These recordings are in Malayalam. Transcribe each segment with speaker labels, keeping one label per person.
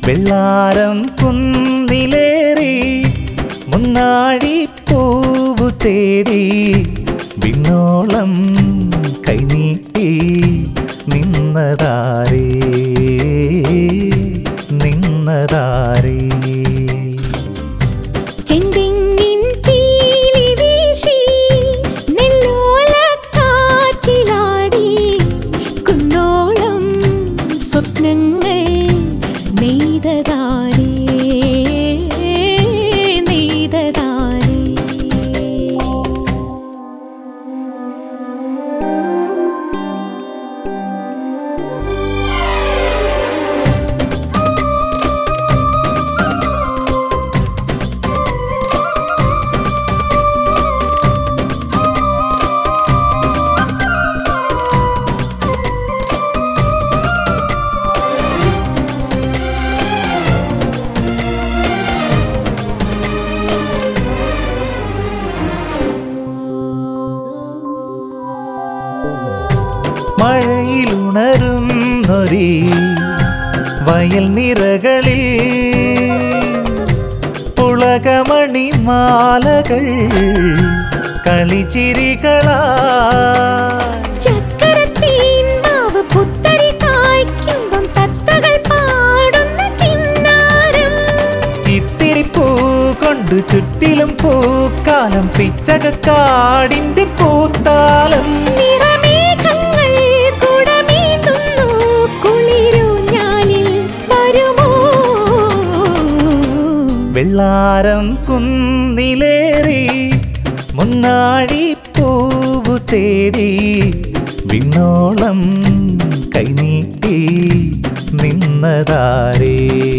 Speaker 1: വെള്ളാരം കുന്നിലേറി മുന്നാഴി പൂവു തേടി വിണ്ണോളം കൈനീട്ടി നിന്നതാരേ നിന്നതാരേ
Speaker 2: ചെന്തെങ്ങിൻ പീലി വീശി നെല്ലോലക്കാറ്റിലാടി കുന്നോളം സ്വപ്നങ്ങൾ നെയ്തതാരേ നെയ്തതാരേ
Speaker 1: മഴയിലുണരുന്നൊരീ വയൽ നിറകളിൽ പുളകമണി മാലകൾ കളിച്ചിരികളാ
Speaker 2: ചക്കരത്തീൻ മാവ് പുത്തരി കായ്ക്കുമ്പം തത്തകൾ പാടുന്ന കിന്നാരം
Speaker 1: ഇത്തിരി പൂ കൊണ്ടു ചുറ്റിലും പൂക്കാലം പിച്ചകക്കാടിന്റെ പൂത്താലം
Speaker 2: നിറമേഘങ്ങൾ കുടമീന്തുന്നു കുളിരൂഞ്ഞാലിൽ വരുമോ
Speaker 1: വെള്ളാരം കുന്നിലേറി മുന്നാഴി പൂവു തേടി വിണ്ണോളം കൈനീട്ടി നിന്നതാരേ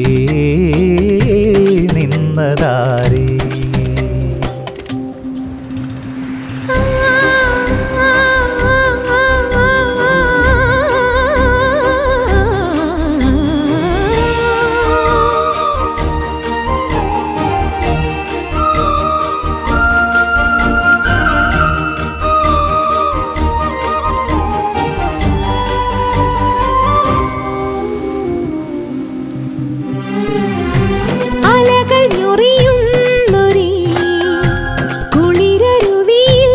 Speaker 1: നിന്നതാരേ
Speaker 2: അലകൾ ഞൊറിയുന്നൊരീ കുളിരരുവിയിൽ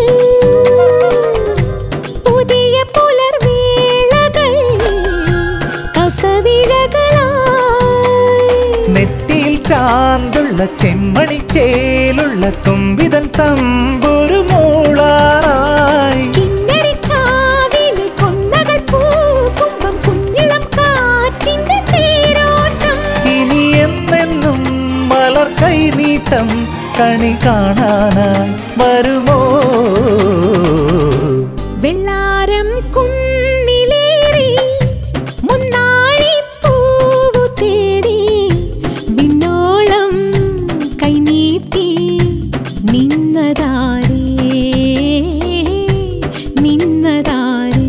Speaker 2: പുതിയ പുലർവേളകൾ കസവിഴകളായി
Speaker 1: നെറ്റിയിൽ ചാന്തുള്ള ചെമ്മണി ചേലുള്ള തുമ്പിതൻ തമ്പുരു മൂളായി
Speaker 2: കിന്നരിക്കാവിലെ കൊന്നകൾ പൂക്കുമ്പം കുഞ്ഞിളം കാറ്റിന്റെ തേരോട്ടം
Speaker 1: ഇനി എന്നെന്നും മലർ കൈനീട്ടം കണി കാണാനായി വരുമോ
Speaker 2: വെള്ളാരം കുന്നിലേറി മുന്നാഴി പൂവു തേടി വിണ്ണോളം കൈനീട്ടി നിന്നതാരേ നിന്നതാരേ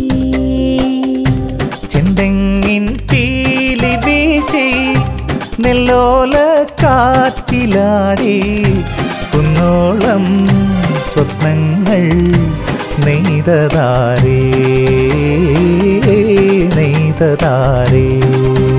Speaker 1: ചെന്തെങ്ങിൻ പീലി വീശി നെല്ലോല കാറ്റിലാടി കുന്നോളം സ്വപ്നങ്ങൾ നെയ്തതാരേ നെയ്തതാരേ